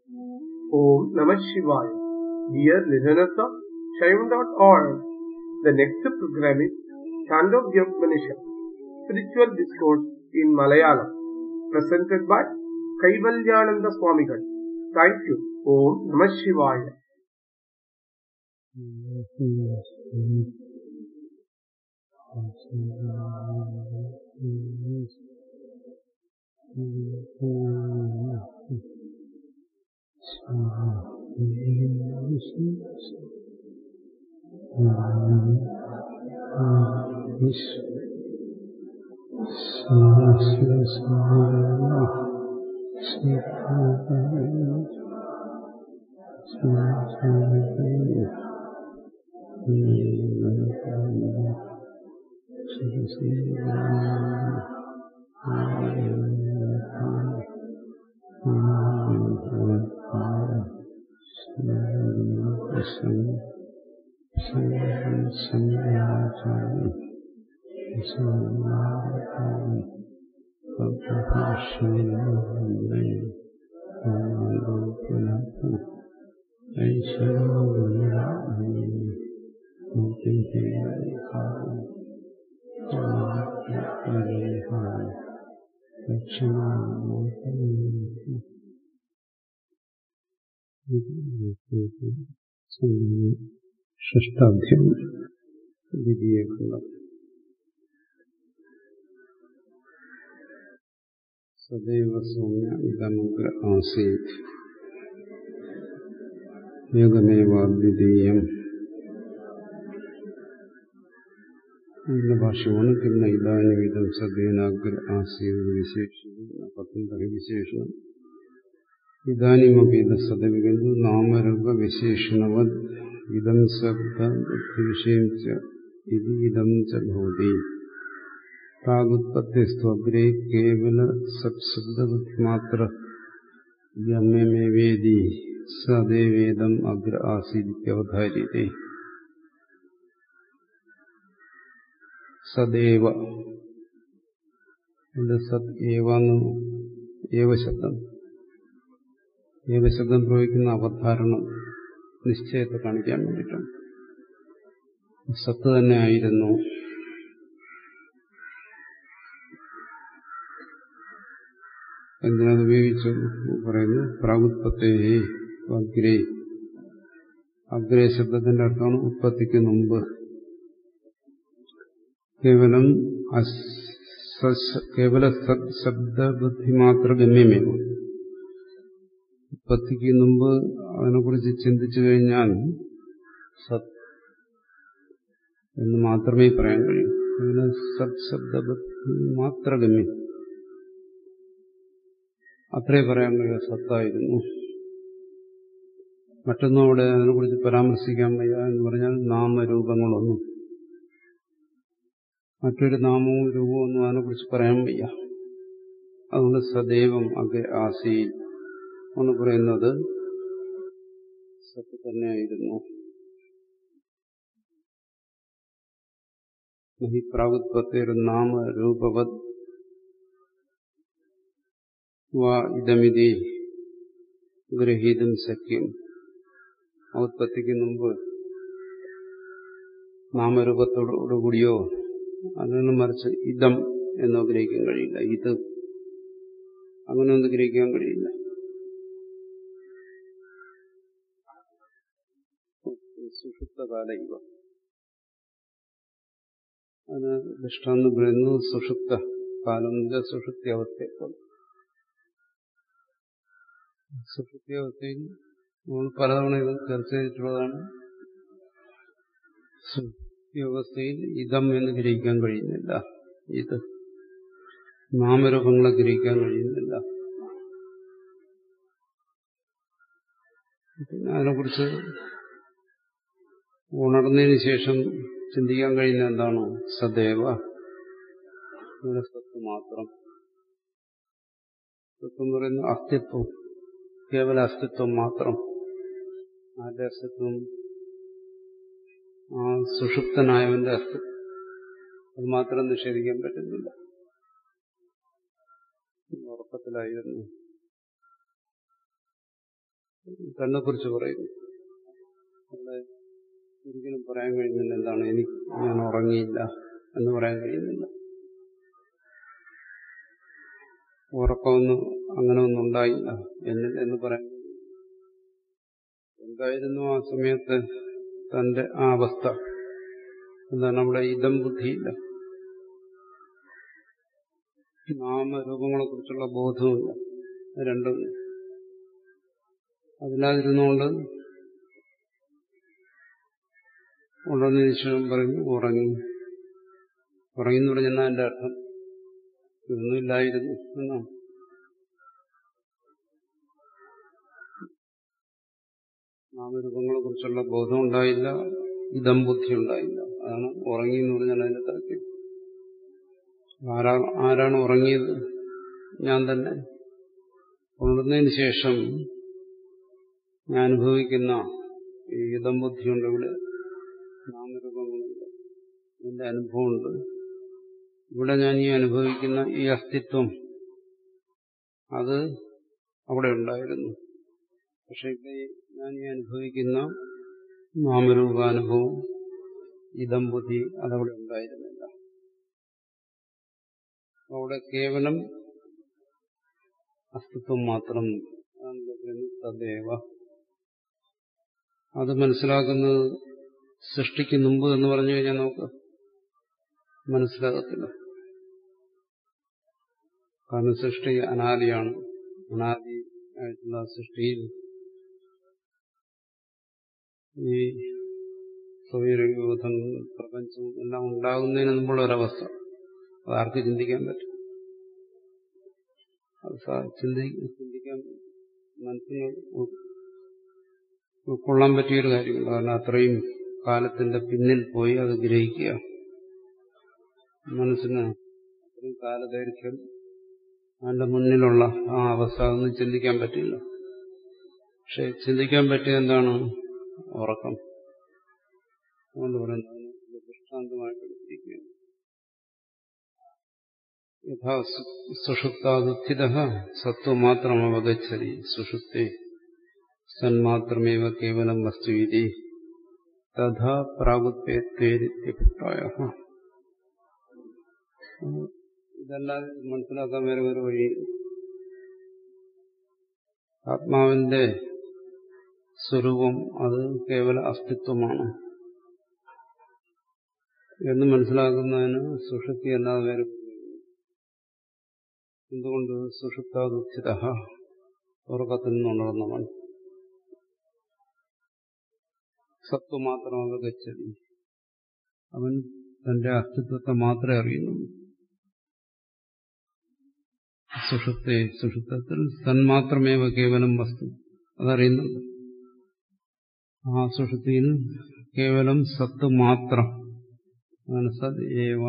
Om Namah Shivaya. Dear listeners of Shaivan.org, the next program is Chandogya Upanishad, Spiritual Discourse in Malayalam, presented by Kaivalyananda Swamigal. Thank you. Om Namah Shivaya. ഷഷ്ടാധ്യായം ദ്വിതീയ ഖണ്ഡം സദൈവ സൗമ്യ ഇതമഗ്ര ആസീത് ഏകമേവാദ്വിതീയം എന്ന ഭാഷ്യമാണ് പിന്നെ ഇതാനും ഇതം സദേനാഗ്ര ആസീത് വിശേഷിക്കുന്നു പത്തും തക വിശേഷണം ഇതാനിമപി ഇത് സദവികന്തു നാമരൂപ വിശേഷണവത് ഇതം ശബ്ദ വിഷയം ഇത് ഇതം ച ഭവതി പ്രാഗുത്പത്തിസ്തു അഗ്രേ കേവല സത്ശബ്ദബുദ്ധിമാത്ര ഗമ്യമേവേദി സദേവേദം അഗ്ര ആസീദിത്യവധാര്യത്തെ സദേവ സത് ഏവന്ന് ഏവശബ്ദം ഏകശബ്ദം പ്രയോഗിക്കുന്ന അവധാരണം നിശ്ചയത്തെ കാണിക്കാൻ വേണ്ടിയിട്ടാണ് സത്ത് തന്നെ ആയിരുന്നു എന്തിനത് ഉപയോഗിച്ചു പറയുന്നു പ്രാഗുത്പത്തേ അഗ്രേ അഗ്രേ ശബ്ദത്തിന്റെ അർത്ഥമാണ് ഉത്പത്തിക്ക് മുമ്പ് കേവലം കേവല സത് ശബ്ദബുദ്ധി മാത്ര ഗമ്യമേവ ഉത്പത്തിക്ക് മുമ്പ് അതിനെക്കുറിച്ച് ചിന്തിച്ചു കഴിഞ്ഞാൽ സത് എന്ന് മാത്രമേ പറയാൻ കഴിയൂ അതിന് സത് ശബ്ദബുദ്ധി മാത്ര ഗമ്യം അത്രേ പറയാൻ കഴിയുക സത്തായിരുന്നു മറ്റൊന്നും അവിടെ അതിനെക്കുറിച്ച് പരാമർശിക്കാൻ വയ്യ എന്ന് പറഞ്ഞാൽ നാമരൂപങ്ങളൊന്നും മറ്റൊരു നാമവും രൂപവും ഒന്നും അതിനെക്കുറിച്ച് പറയാൻ വയ്യ അതുകൊണ്ട് സദൈവം അഗ്ര ആസി എന്ന് പറയുന്നത് സത്ത് തന്നെയായിരുന്നു നഹി പ്രാഗുത്പത്തേർ നാമരൂപവത് വാ ഇതമിതി ഗ്രഹീതും സഖ്യം ഔത്പത്തിക്ക് മുമ്പ് നാമരൂപത്തോടുകൂടിയോ അതിനൊന്നും മറിച്ച് ഇതം എന്നോ ഗ്രഹിക്കാൻ കഴിയില്ല ഇത് അങ്ങനെയൊന്നും ഗ്രഹിക്കാൻ കഴിയില്ല സുഷുപ്തകാല ഇവ അതിന് ദൃഷ്ടാന്തം പറയുന്നു സുഷുപ്ത കാലം സുഷുപ്തി അവസ്ഥയെപ്പോൾ സുഷുപ്തി അവസ്ഥയിൽ നമ്മൾ പലതവണ ഇത് ചർച്ച ചെയ്തിട്ടുള്ളതാണ് സുഷുപ്തി അവസ്ഥയിൽ ഇതം എന്ന് ഗ്രഹിക്കാൻ കഴിയുന്നില്ല ഇത് നാമരൂപങ്ങളെ ഗ്രഹിക്കാൻ കഴിയുന്നില്ല പിന്നെ അതിനെക്കുറിച്ച് ഉണർന്നതിന് ശേഷം ചിന്തിക്കാൻ കഴിയുന്ന എന്താണോ സദൈവ ഇവിടെ സത്ത് മാത്രം സത്ത് എന്ന് പറയുന്ന അസ്തിത്വം കേവല അസ്തിത്വം മാത്രം ആരുടെ അസ്തിത്വം ആ സുഷുപ്തനായവന്റെ അസ്തിത്വം അത് മാത്രം നിഷേധിക്കാൻ പറ്റുന്നില്ല ഉറക്കത്തിലായിരുന്നു തന്നെ കുറിച്ച് പറയുന്നു അവിടെ ഒരിക്കലും പറയാൻ കഴിയുന്നില്ല എന്താണ് എനിക്ക് ഞാൻ ഉറങ്ങിയില്ല എന്ന് പറയാൻ കഴിയുന്നില്ല ഉറക്കമൊന്നും അങ്ങനെ ഒന്നും ഉണ്ടായില്ല എന്നിൽ എന്ന് പറയാൻ കഴിയുന്നില്ല. എന്തായിരുന്നു ആ സമയത്ത് തന്റെ ആ അവസ്ഥ എന്താണ് അവിടെ ഇതം ബുദ്ധിയില്ല നാമരൂപങ്ങളെ കുറിച്ചുള്ള ബോധവുമില്ല രണ്ടും അതിലാതിരുന്നുകൊണ്ട് ഉടനെ ഈശ്വരൻ പറഞ്ഞു ഉറങ്ങി ഉറങ്ങി എന്ന് പറഞ്ഞാൽ എന്റെ അർത്ഥം ഇതൊന്നുമില്ലായിരുന്നു എന്നാണ് നാമരൂപങ്ങളെ കുറിച്ചുള്ള ബോധം ഉണ്ടായില്ല ഇതം ബുദ്ധി ഉണ്ടായില്ല അതാണ് ഉറങ്ങി എന്ന് പറഞ്ഞാൽ അതിന്റെ താല്പര്യം ആരാ ആരാണ് ഉറങ്ങിയത് ഞാൻ തന്നെ ഉണർന്നതിന് ശേഷം ഞാൻ അനുഭവിക്കുന്ന ഈ ഇതം ബുദ്ധിയുണ്ട് ഇവിടെ നാമരൂപങ്ങളുണ്ട് എന്റെ അനുഭവമുണ്ട് ഇവിടെ ഞാൻ ഈ അനുഭവിക്കുന്ന ഈ അസ്തിത്വം അത് അവിടെ ഉണ്ടായിരുന്നു പക്ഷെ ഇവിടെ ഞാൻ ഈ അനുഭവിക്കുന്ന നാമരൂപാനുഭവം ഇതം ബുദ്ധി അതവിടെ ഉണ്ടായിരുന്നില്ല അവിടെ കേവലം അസ്തിത്വം മാത്രം തദ്ദേശ അത് മനസ്സിലാക്കുന്നത് സൃഷ്ടിക്ക് മുമ്പ് എന്ന് പറഞ്ഞു കഴിഞ്ഞാൽ നമുക്ക് മനസ്സിലാകത്തില്ല കാരണം സൃഷ്ടി അനാദിയാണ് അനാദി ആയിട്ടുള്ള സൃഷ്ടിയിൽ ഈ സൗരയൂഥം പ്രപഞ്ചം എല്ലാം ഉണ്ടാകുന്നതിന് മുമ്പുള്ള ഒരവസ്ഥ അത് ആർക്ക് ചിന്തിക്കാൻ പറ്റും അത് ചിന്തിക്കാൻ മനസ്സിന് ഉൾക്കൊള്ളാൻ പറ്റിയൊരു കാര്യമില്ല കാരണം അത്രയും കാലത്തിന്റെ പിന്നിൽ പോയി അത് ഗ്രഹിക്കുക മനസ്സിന് അത്രയും കാലദൈർഘ്യം അതിന്റെ മുന്നിലുള്ള ആ അവസ്ഥ അതൊന്നും ചിന്തിക്കാൻ പറ്റില്ല പക്ഷെ ചിന്തിക്കാൻ പറ്റിയ എന്താണ് ഉറക്കം അതുകൊണ്ട് പറയുന്നത് ദൃഷ്ടാന്തമായിട്ട് എടുത്തിരിക്കുകയാണ് യഥാ സുഷുപ്താദുത്ഥിത സത്വമാത്രം അവഗച്ഛതി സുഷുപ്തെ സന്മാത്രമേവ കേവലം വസ്തുവിധി തഥാ പ്രാഗുത്വേത്വേരിത്യഭിപ്രായ ഇതെല്ലാം മനസ്സിലാക്കാൻ വേറെ ഒരു വഴി ആത്മാവിന്റെ സ്വരൂപം അത് കേവല അസ്തിത്വമാണ് എന്ന് മനസ്സിലാക്കുന്നതിന് സുഷുപ്തി അല്ലാതെ വേറെ എന്തുകൊണ്ട് സുഷുപ്താദുഃഖിത ഉറക്കത്തിൽ നിന്നുണർന്നവൻ സത്വ മാത്രമല്ല ഗച്ഛതി അവൻ തന്റെ അസ്തിത്വത്തെ മാത്രമേ അറിയുന്നുള്ളൂ സുഷുപ്തെ സുഷുപ്തത്തിൽ സന്മാത്രമേവ കേവലം വസ്തു അതറിയുന്നുണ്ട് ആ സുഷുപ്തിയിൽ കേവലം സത്ത് മാത്രം അതാണ് സദൈവ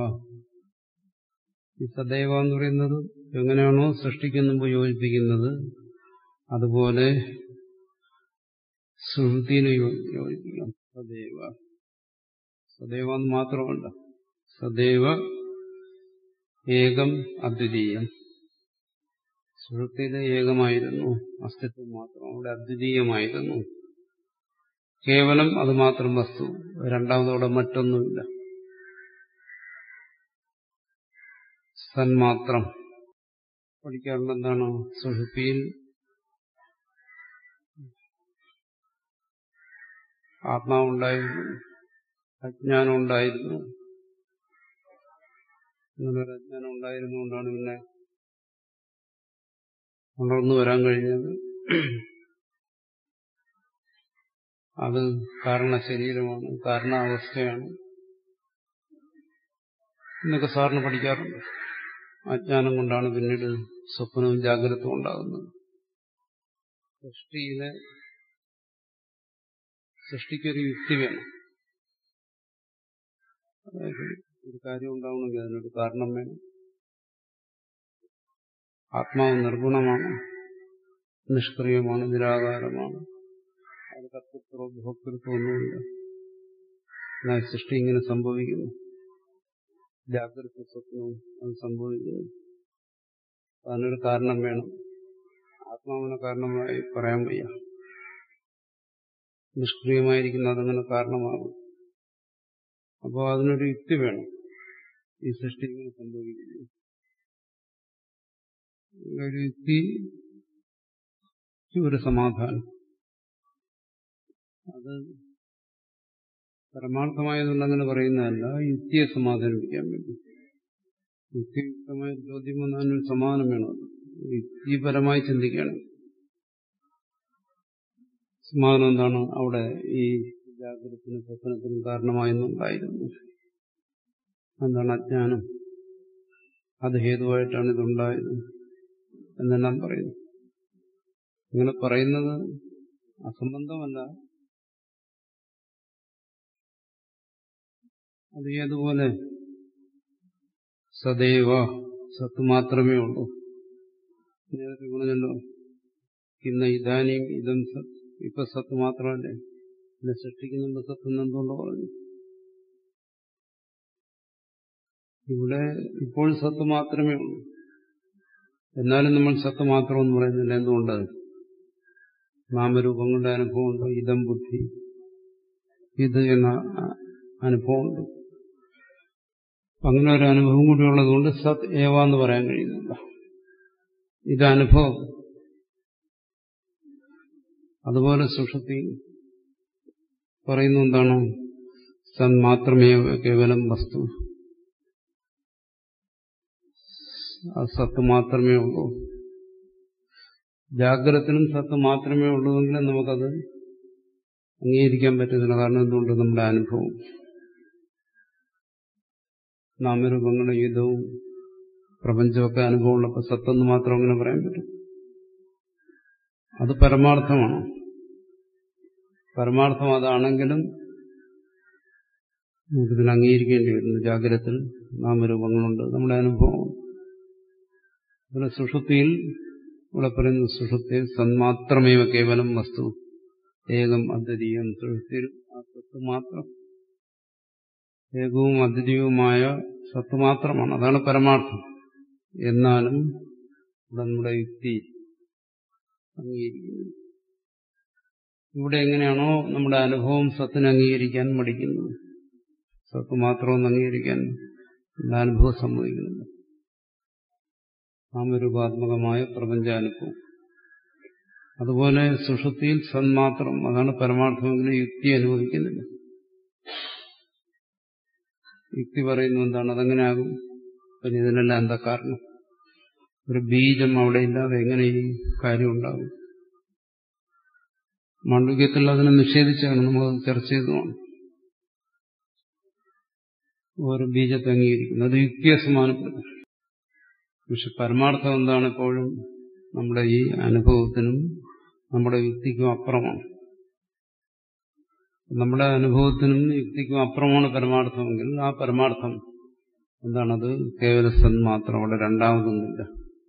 ഈ സദൈവ എന്ന് പറയുന്നത് എങ്ങനെയാണോ സൃഷ്ടിക്ക് മുമ്പ് യോജിപ്പിക്കുന്നത് അതുപോലെ സുഹൃത്തിനെ യോജിപ്പിക്കാം സദൈവ സദൈവ എന്ന് മാത്രമല്ല സദൈവ ഏകം അദ്വിതീയം സുഹൃത്തിയിലെ ഏകമായിരുന്നു അസ്തിത്വം മാത്രം അവിടെ അദ്വിതീയമായിരുന്നു കേവലം അത് മാത്രം വസ്തു രണ്ടാമതോടെ മറ്റൊന്നുമില്ല സന്മാത്രം പഠിക്കാറുണ്ട് എന്താണ് സുഷുപ്തിയിൽ ആത്മാവുണ്ടായിരുന്നു അജ്ഞാനം ഉണ്ടായിരുന്നു ഇങ്ങനൊരു അജ്ഞാനം ഉണ്ടായിരുന്നുകൊണ്ടാണ് പിന്നെ ഉണർന്നു വരാൻ കഴിഞ്ഞത് അത് കാരണ ശരീരമാണ് കാരണാവസ്ഥയാണ് എന്നൊക്കെ സാറിന് പഠിക്കാറുണ്ട് അജ്ഞാനം കൊണ്ടാണ് പിന്നീട് സ്വപ്നവും ജാഗ്രതവും ഉണ്ടാകുന്നത് സൃഷ്ടിയിലെ സൃഷ്ടിക്കൊരു യുക്തി വേണം അതായത് ഒരു കാര്യം ഉണ്ടാവണമെങ്കിൽ അതിനൊരു കാരണം വേണം ആത്മാവ് നിർഗുണമാണ് നിഷ്ക്രിയമാണ് നിരാകാരമാണ് അത് കർത്തൃത്വമോ ഭോക്തൃത്വമൊന്നുമില്ല എന്നാൽ സൃഷ്ടി ഇങ്ങനെ സംഭവിക്കുന്നു ജാഗ്രത സ്വപ്നവും അത് സംഭവിക്കുന്നു അതിനൊരു കാരണം വേണം ആത്മാവിനെ കാരണമായി പറയാൻ വയ്യ നിഷ്ക്രിയമായിരിക്കുന്ന അതങ്ങനെ കാരണമാകും അപ്പോൾ അതിനൊരു യുക്തി വേണം ഈ സൃഷ്ടി ഇങ്ങനെ സംഭവിക്കുന്നു ഒരു യുക്തി ഒരു സമാധാനം അത് പരമാർത്ഥമായതുകൊണ്ട് അങ്ങനെ പറയുന്നതല്ല യുക്തിയെ സമാധാനിപ്പിക്കാൻ വേണ്ടി യുക്തിയുക്തമായ ചോദ്യം വന്നതിനൊരു സമാധാനം വേണം യുക്തിപരമായി ചിന്തിക്കണം സമാധാനം എന്താണ് അവിടെ ഈ ജാഗ്രതത്തിനും സ്വപ്നത്തിനും കാരണമായെന്നുണ്ടായിരുന്നു എന്താണ് അജ്ഞാനം അത് ഹേതുവായിട്ടാണ് ഇതുണ്ടായത് എന്നെല്ലാം പറയുന്നു ഇങ്ങനെ പറയുന്നത് അസംബന്ധമല്ല അത് ഏതുപോലെ സദൈവ സത്ത് മാത്രമേ ഉള്ളൂ നേരത്തെ പറഞ്ഞല്ലോ ഇന്ന് ഇതാനിയും ഇതം സത്ത് ഇപ്പൊ സത്ത് മാത്രമല്ലേ പിന്നെ സൃഷ്ടിക്കുന്നുണ്ട് സത്ത് എന്നെന്തുകൊണ്ട് പറഞ്ഞു ഇവിടെ ഇപ്പോൾ സത്ത് മാത്രമേ ഉള്ളൂ എന്നാലും നമ്മൾ സത്ത് മാത്രമെന്ന് പറയുന്നില്ല എന്തുകൊണ്ട് നാമരൂപങ്ങളുടെ അനുഭവമുണ്ട് ഇതം ബുദ്ധി ഇത് എന്ന അനുഭവമുണ്ട് അങ്ങനെ ഒരു അനുഭവം കൂടി ഉള്ളതുകൊണ്ട് സത് ഏവ എന്ന് പറയാൻ കഴിയുന്നില്ല ഇത് അനുഭവം അതുപോലെ സുഷുതി പറയുന്ന എന്താണ് സൻ മാത്രമേ കേവലം വസ്തു അത് സത്ത് മാത്രമേ ഉള്ളൂ ജാഗ്രതത്തിനും സത്ത് മാത്രമേ ഉള്ളൂവെങ്കിലും നമുക്കത് അംഗീകരിക്കാൻ പറ്റത്തില്ല കാരണം എന്തുകൊണ്ട് നമ്മുടെ അനുഭവം നാമരൂപങ്ങളുടെ യുദ്ധവും പ്രപഞ്ചമൊക്കെ അനുഭവമുള്ളപ്പോൾ സത്തെന്ന് മാത്രം അങ്ങനെ പറയാൻ പറ്റും അത് പരമാർത്ഥമാണ് പരമാർത്ഥം അതാണെങ്കിലും നമുക്കിതിന് അംഗീകരിക്കേണ്ടി വരുന്നു ജാഗ്രതത്തിൽ നാമരൂപങ്ങളുണ്ട് നമ്മുടെ അനുഭവം അതുപോലെ സുഷുപ്തിയിൽ ഇവിടെ പറയുന്നു സുഷുപ്തിയിൽ സന്മാത്രമേവ കേവലം വസ്തു ഏകം അദ്വിതീയം സുഷുപ്തിയിൽ ആ സത്ത് മാത്രം ഏകവും അദ്വിതീയവുമായ സത്ത് മാത്രമാണ് അതാണ് പരമാർത്ഥം എന്നാലും ഇവിടെ നമ്മുടെ യുക്തി അംഗീകരിക്കുന്നു ഇവിടെ എങ്ങനെയാണോ നമ്മുടെ അനുഭവം സത്തിനെ അംഗീകരിക്കാൻ മടിക്കുന്നത് സത്ത് മാത്രമൊന്ന് അംഗീകരിക്കാൻ നമ്മുടെ അനുഭവം സമ്മതിക്കുന്നുണ്ട് നാമരൂപാത്മകമായ പ്രപഞ്ചാനുഭവം അതുപോലെ സുഷുപ്തിയിൽ സന്മാത്രം അതാണ് പരമാർത്ഥമെങ്കിലും യുക്തി അനുവദിക്കുന്നില്ല യുക്തി പറയുന്നു എന്താണ് അതെങ്ങനെയാകും പിന്നെ ഇതിനെല്ലാം എന്താ കാരണം ഒരു ബീജം അവിടെ ഇല്ലാതെ എങ്ങനെ ഈ കാര്യം ഉണ്ടാകും മാണ്ഡവ്യത്തിൽ അതിനെ നിഷേധിച്ചാണ് നമ്മൾ ചർച്ച ചെയ്തതാണ് ഓരോ ബീജത്തെ അംഗീകരിക്കുന്നത് അത് യുക്തിയെ സമാനപ്പെടുത്തും പക്ഷെ പരമാർത്ഥം എന്താണ് എപ്പോഴും നമ്മുടെ ഈ അനുഭവത്തിനും നമ്മുടെ യുക്തിക്കും അപ്പുറമാണ് നമ്മുടെ അനുഭവത്തിനും യുക്തിക്കും അപ്പുറമാണ് പരമാർത്ഥമെങ്കിൽ ആ പരമാർത്ഥം എന്താണത് കേവല സൻ മാത്രം അവിടെ രണ്ടാമതൊന്നുമില്ല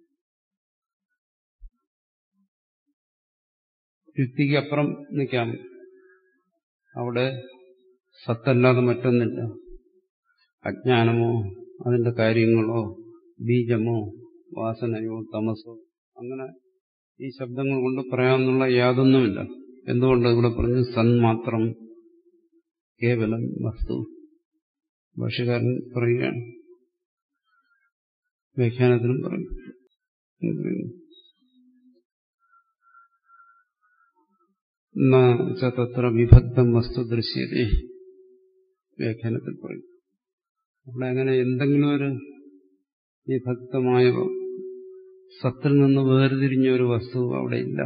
യുക്തിക്ക് അപ്പുറം നിൽക്കാം അവിടെ സത്തല്ലാതെ മറ്റൊന്നില്ല അജ്ഞാനമോ അതിന്റെ കാര്യങ്ങളോ ബീജമോ വാസനയോ തമസോ അങ്ങനെ ഈ ശബ്ദങ്ങൾ കൊണ്ട് പറയാമെന്നുള്ള യാതൊന്നുമില്ല എന്തുകൊണ്ട് ഇവിടെ പറഞ്ഞു സൻ മാത്രം കേവലം വസ്തു ഭാഷകാരൻ പറയുകയാണ് വ്യാഖ്യാനത്തിലും പറയും തത്ര വിഭക്തം വസ്തു ദൃശ്യതേ വ്യാഖ്യാനത്തിൽ പറയും അവിടെ അങ്ങനെ എന്തെങ്കിലും ഒരു വിഭക്തമായ സത്തിൽ നിന്ന് വേർതിരിഞ്ഞ ഒരു വസ്തു അവിടെ ഇല്ല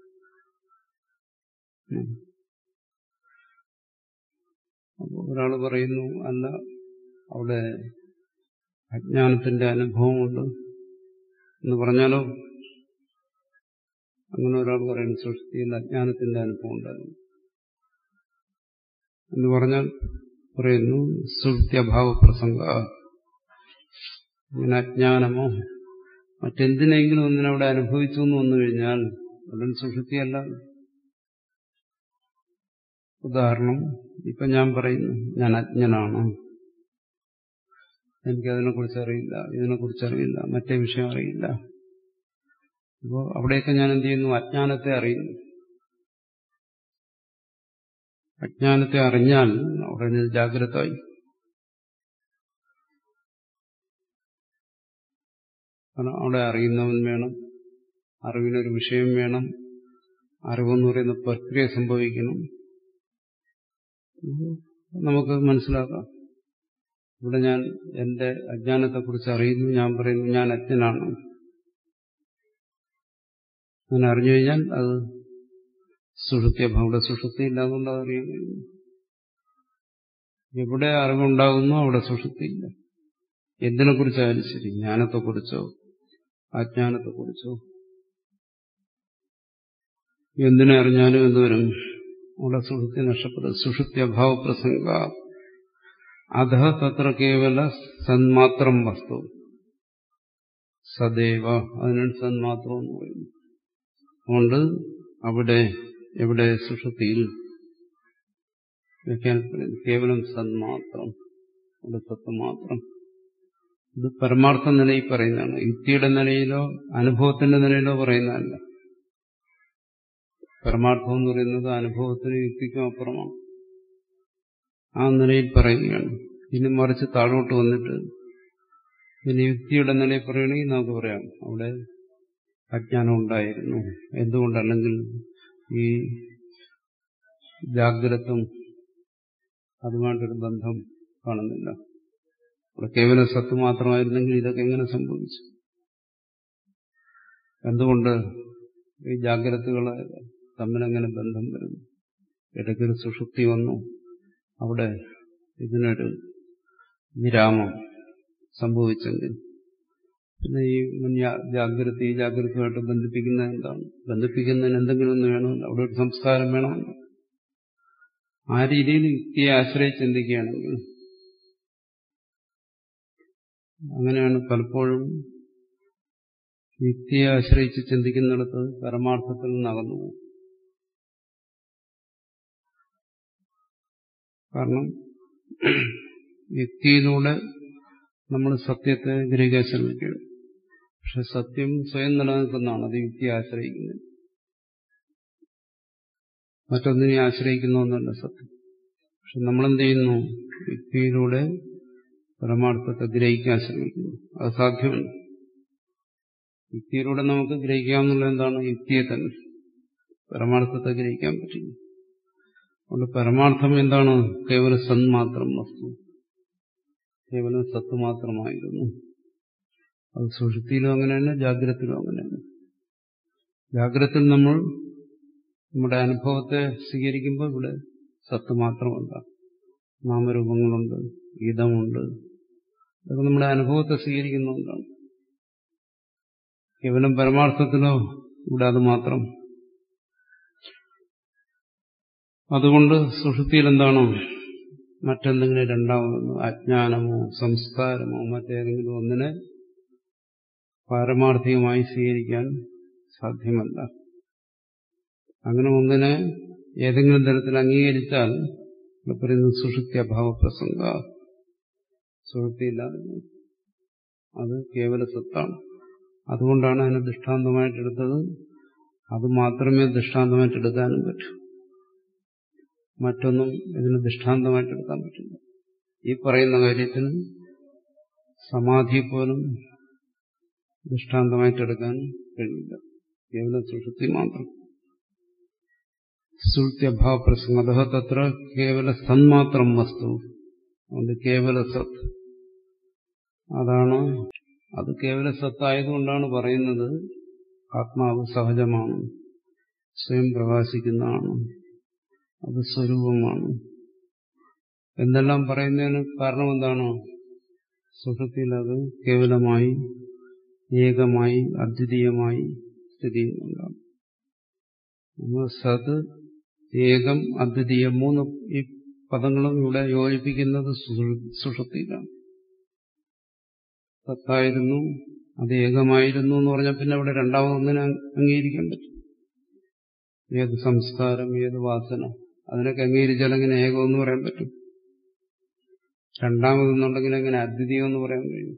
അപ്പോൾ ഒരാൾ പറയുന്നു അല്ല അവിടെ അജ്ഞാനത്തിന്റെ അനുഭവമുണ്ട് എന്ന് പറഞ്ഞാലോ അങ്ങനെ ഒരാൾ പറയുന്നു സൃഷ്ടിയിൽ അജ്ഞാനത്തിന്റെ അനുഭവം ഉണ്ടായിരുന്നു എന്ന് പറഞ്ഞാൽ പറയുന്നു സുഹൃത്യഭാവ പ്രസംഗ ഇങ്ങനെ അജ്ഞാനമോ മറ്റെന്തിനെങ്കിലും ഒന്നിനവിടെ അനുഭവിച്ചു എന്ന് വന്നു കഴിഞ്ഞാൽ ഉടൻ സുഷുപ്തിയല്ല ഉദാഹരണം ഇപ്പൊ ഞാൻ പറയുന്നു ഞാൻ അജ്ഞനാണ് എനിക്കതിനെക്കുറിച്ച് അറിയില്ല ഇതിനെക്കുറിച്ച് അറിയില്ല മറ്റേ വിഷയം അറിയില്ല അപ്പോൾ അവിടെയൊക്കെ ഞാൻ എന്ത് ചെയ്യുന്നു അജ്ഞാനത്തെ അറിയുന്നു അജ്ഞാനത്തെ അറിഞ്ഞാൽ ഉടനെ ജാഗ്രതായി കാരണം അവിടെ അറിയുന്നവൻ വേണം അറിവിനൊരു വിഷയം വേണം അറിവെന്ന് പറയുന്ന പ്രക്രിയ സംഭവിക്കണം നമുക്ക് മനസ്സിലാക്കാം ഇവിടെ ഞാൻ എന്റെ അജ്ഞാനത്തെക്കുറിച്ച് അറിയുന്നു ഞാൻ പറയുന്നു ഞാൻ അജ്ഞനാണ് അങ്ങനെ അറിഞ്ഞു കഴിഞ്ഞാൽ അത് സുഷുപ്തിയഭാവം അവിടെ സുഷുപ്തി ഇല്ലാതുകൊണ്ട് അതറിയാൻ കഴിയും എവിടെ അറിവുണ്ടാകുന്നു അവിടെ സുഷുപ്തിയില്ല എന്തിനെക്കുറിച്ചായാലും ശരി ജ്ഞാനത്തെക്കുറിച്ചോ അജ്ഞാനത്തെക്കുറിച്ചോ എന്തിനെ അറിഞ്ഞാലും എന്തുവരും അവിടെ സുഷുപ്തി നഷ്ടപ്പെടും സുഷുപ്തി അഭാവ പ്രസംഗ അധ തത്ര കേവല സന്മാത്രം വസ്തു സദൈവ അതിനാണ് സന്മാത്രം എന്ന് പറയുന്നത് അതുകൊണ്ട് അവിടെ എവിടെ സുഷുപ്തിയിൽ കേവലം സന്മാത്രം അവിടെ സത്വം മാത്രം ഇത് പരമാർത്ഥ നിലയിൽ പറയുന്നതാണ് യുക്തിയുടെ നിലയിലോ അനുഭവത്തിന്റെ നിലയിലോ പറയുന്നതല്ല പരമാർത്ഥം എന്ന് പറയുന്നത് അനുഭവത്തിനും യുക്തിക്കും അപ്പുറമാണ് ആ നിലയിൽ പറയുകയാണ് ഇനി മറിച്ച് താഴോട്ട് വന്നിട്ട് ഇനി യുക്തിയുടെ നിലയിൽ പറയുകയാണെങ്കിൽ നമുക്ക് പറയാം അവിടെ അജ്ഞാനം ഉണ്ടായിരുന്നു എന്തുകൊണ്ടല്ലെങ്കിൽ ഈ ജാഗ്രതും അതുമായിട്ടൊരു ബന്ധം കാണുന്നില്ല അവിടെ കേവലം സത്ത് മാത്രമായിരുന്നെങ്കിൽ ഇതൊക്കെ എങ്ങനെ സംഭവിച്ചു എന്തുകൊണ്ട് ഈ ജാഗ്രതകളെ തമ്മിലെങ്ങനെ ബന്ധം വരുന്നു ഇടയ്ക്കൊരു സുഷുപ്തി വന്നു അവിടെ ഇതിനൊരു വിരാമം സംഭവിച്ചെങ്കിൽ പിന്നെ ഈ ജാഗ്രത ഈ ജാഗ്രതയുമായിട്ട് ബന്ധിപ്പിക്കുന്നത് എന്താണ് ബന്ധിപ്പിക്കുന്നതിന് എന്തെങ്കിലും ഒന്ന് വേണമല്ലോ അവിടെ ഒരു സംസ്കാരം വേണമല്ലോ ആ രീതിയിൽ യുക്തിയെ ആശ്രയിച്ച് ചിന്തിക്കുകയാണെങ്കിൽ അങ്ങനെയാണ് പലപ്പോഴും യുക്തിയെ ആശ്രയിച്ച് ചിന്തിക്കുന്നിടത്ത് പരമാർത്ഥത്തിൽ നിന്നകന്നു പോകും കാരണം യുക്തിയിലൂടെ നമ്മൾ സത്യത്തെ ഗ്രഹിക്കാൻ ശ്രമിക്കുകയാണ് പക്ഷെ സത്യം സ്വയം നിലനിൽക്കുന്നതാണ് അത് യുക്തിയെ ആശ്രയിക്കുന്നത് മറ്റൊന്നിനെ ആശ്രയിക്കുന്ന ഒന്നല്ല സത്യം പക്ഷെ നമ്മളെന്ത് ചെയ്യുന്നു യുക്തിയിലൂടെ പരമാർത്ഥത്തെ ഗ്രഹിക്കാൻ ശ്രമിക്കുന്നു അത് സാധ്യമല്ല യുക്തിയിലൂടെ നമുക്ക് ഗ്രഹിക്കാമെന്നുള്ള എന്താണ് യുക്തിയെ തന്നെ പരമാർത്ഥത്തെ ഗ്രഹിക്കാൻ പറ്റില്ല അതുകൊണ്ട് പരമാർത്ഥം എന്താണ് കേവലം സന്മാത്രം വസ്തു കേവലം സത്ത് മാത്രമായിരുന്നു അത് സുഷുപ്തിയിലും അങ്ങനെയാണ് ജാഗ്രതത്തിലും അങ്ങനെയാണ് ജാഗ്രതത്തിൽ നമ്മൾ നമ്മുടെ അനുഭവത്തെ സ്വീകരിക്കുമ്പോൾ ഇവിടെ സത്ത് മാത്രമല്ല നാമരൂപങ്ങളുണ്ട് ഗീതമുണ്ട് അതൊക്കെ നമ്മുടെ അനുഭവത്തെ സ്വീകരിക്കുന്നതുകൊണ്ടാണ് കേവലം പരമാർത്ഥത്തിലോ ഇവിടെ അത് മാത്രം അതുകൊണ്ട് സുഷുപ്തിയിൽ എന്താണ് മറ്റെന്തെങ്കിലും രണ്ടാമതൊന്ന് അജ്ഞാനമോ സംസ്കാരമോ മറ്റേതെങ്കിലും ഒന്നിനെ പാരമാർത്ഥികമായി സ്വീകരിക്കാൻ സാധ്യമല്ല അങ്ങനെ ഒന്നിനെ ഏതെങ്കിലും തരത്തിൽ അംഗീകരിച്ചാൽ ഇവിടെ പറയുന്നത് സുഷുപ്തി അഭാവ പ്രസംഗ സുഷുപ്തിയില്ലാതെ അത് കേവല സത്താണ് അതുകൊണ്ടാണ് അതിനെ ദൃഷ്ടാന്തമായിട്ടെടുത്തത് അത് മാത്രമേ ദൃഷ്ടാന്തമായിട്ട് എടുക്കാനും പറ്റൂ മറ്റൊന്നും ഇതിന് ദൃഷ്ടാന്തമായിട്ട് എടുക്കാൻ പറ്റില്ല ഈ പറയുന്ന കാര്യത്തിന് സമാധി പോലും ദൃഷ്ടാന്തമായിട്ട് എടുക്കാൻ കഴിയില്ല കേവലം സുഷുപ്തി മാത്രം സുഹൃത്യഭാവ പ്രസംഗത തത്ര കേവല സന്മാത്രം വസ്തു അതുകൊണ്ട് കേവല സത്ത് അതാണ് അത് കേവല സത്തായതുകൊണ്ടാണ് പറയുന്നത് ആത്മാവ് സഹജമാണ് സ്വയം പ്രകാശിക്കുന്നതാണ് അത് സ്വരൂപമാണ് എന്നെല്ലാം പറയുന്നതിന് കാരണം എന്താണ് സുഖത്തിൽ അത് കേവലമായി ഏകമായി അദ്വിതീയമായി സ്ഥിതി ചെയ്യുന്നുണ്ടാണ് സത് ഏകം അദ്വിതീയം മൂന്ന് ഈ പദങ്ങളും ഇവിടെ യോജിപ്പിക്കുന്നത് സുഷുപ്തിയിലാണ് സത്തായിരുന്നു അത് ഏകമായിരുന്നു എന്ന് പറഞ്ഞാൽ പിന്നെ അവിടെ രണ്ടാമതൊന്നിനെ അംഗീകരിക്കാൻ പറ്റും ഏത് സംസ്കാരം ഏത് വാസന അതിനൊക്കെ അംഗീകരിച്ചാൽ എങ്ങനെ ഏകം എന്ന് പറയാൻ പറ്റും രണ്ടാമതെന്നുണ്ടെങ്കിൽ എങ്ങനെ അദ്വിതീയം എന്ന് പറയാൻ കഴിയും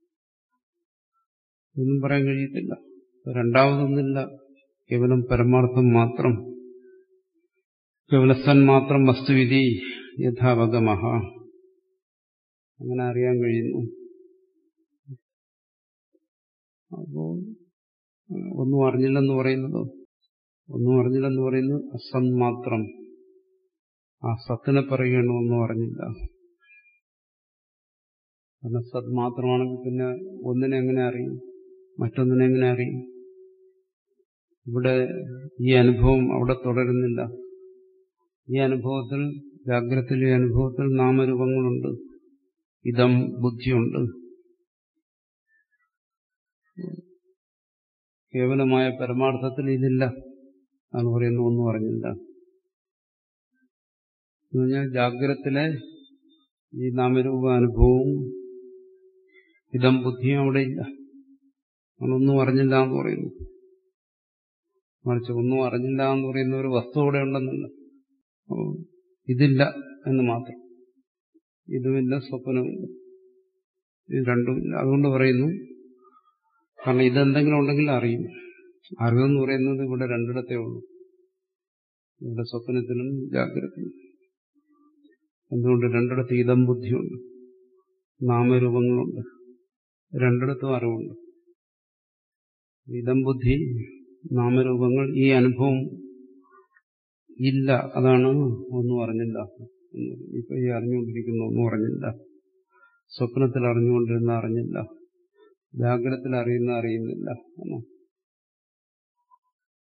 ഒന്നും പറയാൻ കഴിയത്തില്ല രണ്ടാമതൊന്നില്ല കേവലം പരമാർത്ഥം മാത്രം കേവലസൻ മാത്രം വസ്തുവിധി യഥാവഗമഹ അങ്ങനെ അറിയാൻ കഴിയുന്നു അപ്പോ ഒന്നും അറിഞ്ഞില്ലെന്ന് പറയുന്നത് ഒന്നും അറിഞ്ഞില്ലെന്ന് പറയുന്നത് അസൻ മാത്രം ആ സത്തിനെ പറയുകയാണ് ഒന്നും അറിഞ്ഞില്ല കാരണം സത് മാത്രമാണെങ്കിൽ പിന്നെ ഒന്നിനെ എങ്ങനെ അറിയും മറ്റൊന്നിനെ എങ്ങനെ അറിയും ഇവിടെ ഈ അനുഭവം അവിടെ തുടരുന്നില്ല ഈ അനുഭവത്തിൽ ജാഗ്രതയിലെ അനുഭവത്തിൽ നാമരൂപങ്ങളുണ്ട് ഇതം ബുദ്ധിയുണ്ട് കേവലമായ പരമാർത്ഥത്തിൽ ഇതില്ല എന്ന് പറയുന്നു ഒന്നും അറിഞ്ഞില്ല പറഞ്ഞാൽ ജാഗ്രത്തിലെ ഈ നാമരൂപ അനുഭവവും ഇതം ബുദ്ധിയും അവിടെ ഇല്ല അവനൊന്നും അറിഞ്ഞില്ല എന്ന് പറയുന്നു മറിച്ച് ഒന്നും അറിഞ്ഞില്ല എന്ന് പറയുന്ന ഒരു വസ്തു അവിടെ ഉണ്ടെന്നല്ല ഇതില്ല എന്ന് മാത്രം ഇതുമില്ല സ്വപ്നമില്ല ഇത് രണ്ടുമില്ല അതുകൊണ്ട് പറയുന്നു കാരണം ഇതെന്തെങ്കിലും ഉണ്ടെങ്കിൽ അറിയും അറിവെന്ന് പറയുന്നത് ഇവിടെ രണ്ടിടത്തേ ഉള്ളൂ ഇവിടെ സ്വപ്നത്തിനും ജാഗ്രതത്തിനും എന്തുകൊണ്ട് രണ്ടിടത്ത് ഇതം ബുദ്ധിയുണ്ട് നാമരൂപങ്ങളുണ്ട് രണ്ടിടത്തും അറിവുണ്ട് ഇതം ബുദ്ധി നാമരൂപങ്ങൾ ഈ അനുഭവം ഇല്ല അതാണ് ഒന്നും അറിഞ്ഞില്ല ഇപ്പൊ ഈ അറിഞ്ഞുകൊണ്ടിരിക്കുന്ന ഒന്നും അറിഞ്ഞില്ല സ്വപ്നത്തിൽ അറിഞ്ഞുകൊണ്ടിരുന്ന അറിഞ്ഞില്ല ജാഗ്രതത്തിൽ അറിയുന്ന അറിയുന്നില്ല